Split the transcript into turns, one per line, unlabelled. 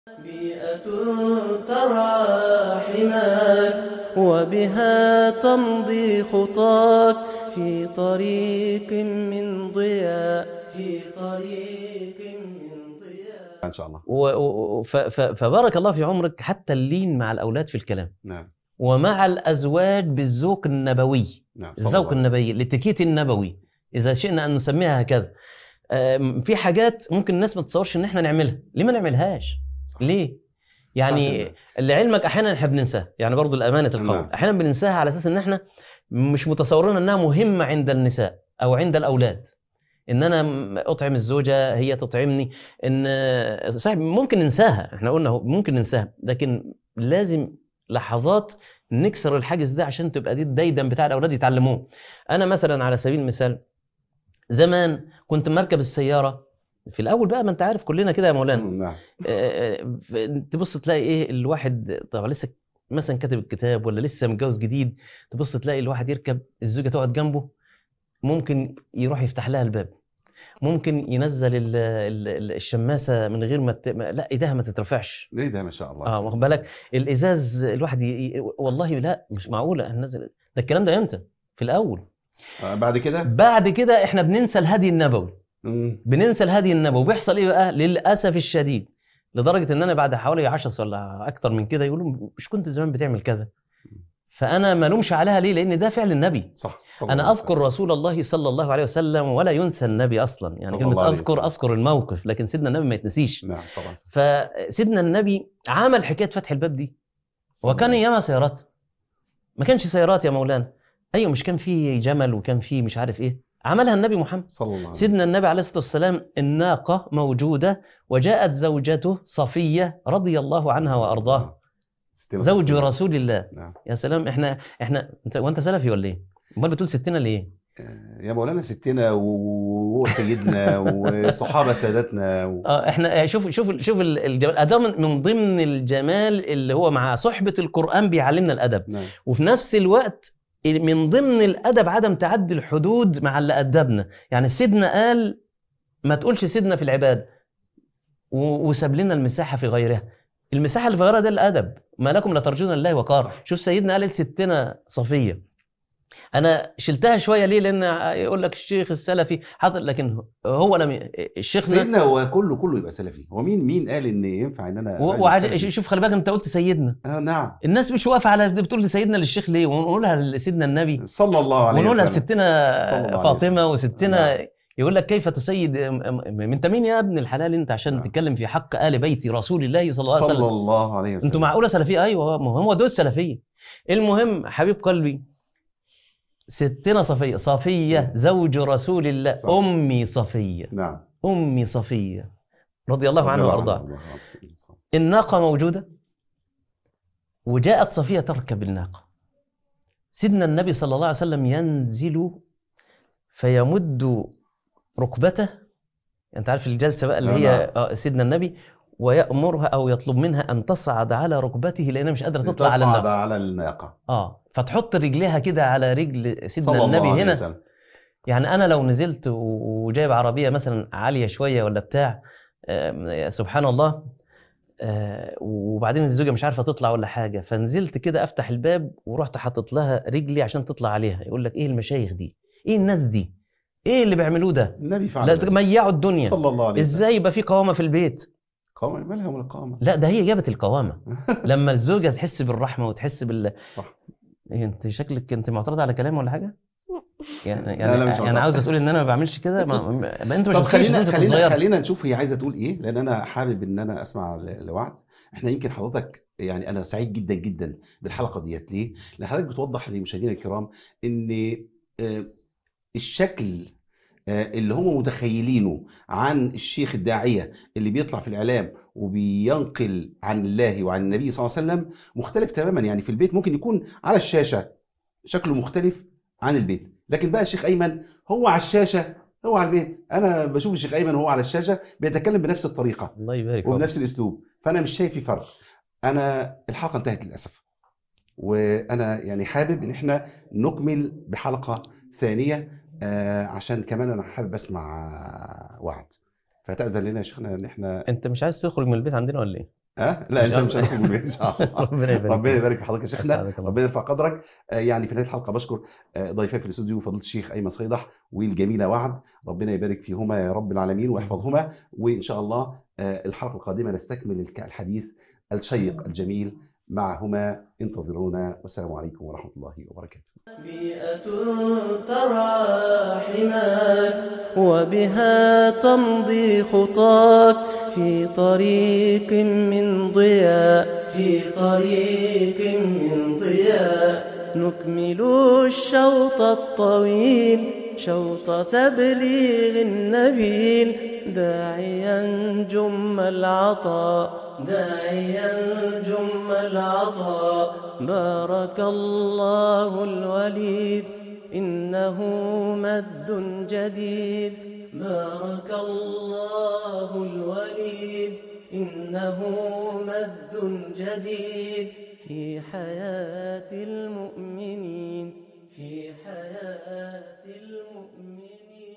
بيئة ترعى حماك وبها تمضي خطاك في طريق من ضياء في طريق من ضياء
ان شاء الله
و... و... ف... ف... فبارك الله في عمرك حتى اللين مع الاولاد في الكلام
نعم
ومع الازواج بالذوق النبوي
نعم صلى
الذوق
الله عليه وسلم.
النبوي الاتيكيت النبوي اذا شئنا ان نسميها هكذا أم، في حاجات ممكن الناس ما تتصورش ان احنا نعملها ليه ما نعملهاش
صح.
ليه
صح
يعني
سيدنا.
لعلمك احيانا احنا بننساها يعني برضو الامانه القول
نعم.
احيانا بننساها على اساس ان احنا مش متصورين انها مهمه عند النساء او عند الاولاد ان انا م- اطعم الزوجه هي تطعمني ان صحيح ممكن ننساها احنا قلنا هو ممكن ننساها لكن لازم لحظات نكسر الحاجز ده عشان تبقى دي الديدن بتاع الاولاد يتعلموه انا مثلا على سبيل المثال زمان كنت مركب السياره في الاول بقى ما انت عارف كلنا كده يا مولانا
نعم
آه، آه، تبص تلاقي ايه الواحد طبعا لسه مثلا كاتب الكتاب ولا لسه متجوز جديد تبص تلاقي الواحد يركب الزوجه تقعد جنبه ممكن يروح يفتح لها الباب ممكن ينزل ال- ال- ال- الشماسه من غير ما, ت... ما لا ايديها ما تترفعش
ليه ده ما شاء الله
اه واخد بالك الازاز الواحد ي... ي... والله لا مش معقوله هننزل ده الكلام ده امتى في الاول
آه، بعد كده
بعد كده احنا بننسى الهدي النبوي
مم.
بننسى الهدي النبوي بيحصل ايه بقى للاسف الشديد لدرجه ان انا بعد حوالي 10 ولا اكتر من كده يقولوا مش كنت زمان بتعمل كذا فانا ما لومش عليها ليه لان ده فعل النبي
صح صلى الله
انا
عليه
اذكر رسول الله صلى الله عليه وسلم ولا ينسى النبي اصلا يعني
صلى
كلمه
الله عليه
اذكر
وسلم.
اذكر الموقف لكن سيدنا النبي ما يتنسيش
وسلم. نعم صلى الله عليه وسلم.
فسيدنا النبي عمل حكايه فتح الباب دي
صلى
وكان
الله عليه
ايامها سيارات ما كانش سيارات يا مولانا ايوه مش كان في جمل وكان في مش عارف ايه عملها النبي محمد
صلى الله عليه
سيدنا النبي عليه الصلاه والسلام الناقه موجوده وجاءت زوجته صفيه رضي الله عنها وارضاها
ستين
زوج
وستين.
رسول الله
نعم
يا سلام احنا احنا انت وانت سلفي ولا ايه؟ امال بتقول ستنا ليه؟
آه، يا مولانا ستنا وهو سيدنا وصحابه سادتنا و...
اه احنا شوف شوف شوف ال- الجمال ده من من ضمن الجمال اللي هو مع صحبه القران بيعلمنا الادب
نعم
وفي نفس الوقت من ضمن الادب عدم تعدي الحدود مع اللي ادبنا يعني سيدنا قال ما تقولش سيدنا في العباده و- وساب لنا المساحه في غيرها المساحه اللي في غيرها ده الادب ما لكم لا ترجون الله وقار
صح.
شوف سيدنا قال ستنا صفيه انا شلتها شويه ليه لان يقول لك الشيخ السلفي حاطط لكن هو لم ي- الشيخ ده
سيدنا هو كله كله يبقى سلفي هو مين مين قال ان ينفع ان انا
و-
أبقى
وعج...
سلفي؟
شوف خلي بالك انت قلت سيدنا
آه نعم
الناس مش واقفه على بتقول سيدنا للشيخ ليه ونقولها لسيدنا النبي
صلى الله عليه
ونقولها
وسلم
لستنا
صلى الله عليه
فاطمه
وسلم.
وستنا
نعم.
يقول لك كيف تسيد م- م- انت مين يا ابن الحلال انت عشان
نعم.
تتكلم في حق ال بيت رسول الله صلى الله عليه
صلى
وسلم
الله عليه وسلم
انتوا معقوله سلفيه ايوه ما هو دول السلفيه المهم حبيب قلبي ستنا صفيه صفيه زوج رسول الله
صح.
امي صفيه
نعم
امي صفيه رضي الله عنها وارضاها
الله عنه.
الناقة موجودة وجاءت صفية تركب الناقة سيدنا النبي صلى الله عليه وسلم ينزل فيمد ركبته انت عارف الجلسة بقى اللي
آه،
هي آه، سيدنا النبي ويأمرها أو يطلب منها أن تصعد على ركبته لأنها مش قادرة تطلع على
تصعد
الناقة
على الناقه
اه فتحط رجليها كده على رجل سيدنا
صلى الله
النبي
عليه
هنا
وسلم.
يعني انا لو نزلت و- وجايب عربيه مثلا عاليه شويه ولا بتاع آم، سبحان الله آه، وبعدين الزوجه مش عارفه تطلع ولا حاجه فنزلت كده افتح الباب ورحت حاطط لها رجلي عشان تطلع عليها يقول لك ايه المشايخ دي ايه الناس دي ايه اللي بيعملوه ده
النبي فعل
لا
ذلك.
تميعوا الدنيا
صلى الله عليه وسلم
ازاي يبقى في قوامه في البيت
قامة مالها ولا قامة
لا ده هي جابت القوامه لما الزوجه تحس بالرحمه وتحس بال
صح
إيه انت شكلك انت معترضه على كلامي ولا حاجه يعني
لا،
يعني
لا، مش
يعني
معترض.
عاوزه تقول ان انا ما بعملش كده ما, ما ما انت ما
طب
شفتنيش
خلينا
انت كنت
خلينا
صغيره
خلينا نشوف هي عايزه تقول ايه لان انا حابب ان انا اسمع ل- لوعد احنا يمكن حضرتك يعني انا سعيد جدا جدا بالحلقه ديت ليه؟ لان حضرتك بتوضح لمشاهدينا الكرام ان آه، الشكل آه، اللي هم متخيلينه عن الشيخ الداعيه اللي بيطلع في الاعلام وبينقل عن الله وعن النبي صلى الله عليه وسلم مختلف تماما يعني في البيت ممكن يكون على الشاشه شكله مختلف عن البيت لكن بقى الشيخ ايمن هو على الشاشه هو على البيت انا بشوف الشيخ ايمن وهو على الشاشه بيتكلم بنفس الطريقه
الله يبارك فيك
وبنفس الاسلوب فانا مش شايف في فرق انا الحلقه انتهت للاسف وانا يعني حابب ان احنا نكمل بحلقه ثانيه آه عشان كمان انا حابب اسمع آه، وعد فتاذن لنا يا شيخنا ان احنا
انت مش عايز تخرج من البيت عندنا ولا ايه؟
ها لا ان شاء الله مش هناخد من- ان شاء الله
ربنا يبارك
ربنا
فيك.
يبارك في حضرتك يا شيخنا
أسعدك الله.
ربنا يرفع قدرك آه، يعني في نهايه الحلقه بشكر آه، ضيفي في الاستوديو فضيله الشيخ ايمن صيدح والجميله وعد ربنا يبارك فيهما يا رب العالمين ويحفظهما وان شاء الله آه، الحلقه القادمه نستكمل الك- الحديث الشيق الجميل معهما انتظرونا والسلام عليكم ورحمه الله وبركاته
بيئة ترعى حماك وبها تمضي خطاك في طريق من ضياء في طريق من ضياء نكمل الشوط الطويل شوط تبليغ النبيل داعيا جم العطاء داعيا جم العطاء بارك الله الوليد إنه مد جديد بارك الله الوليد إنه مد جديد في حياة المؤمنين في حياة المؤمنين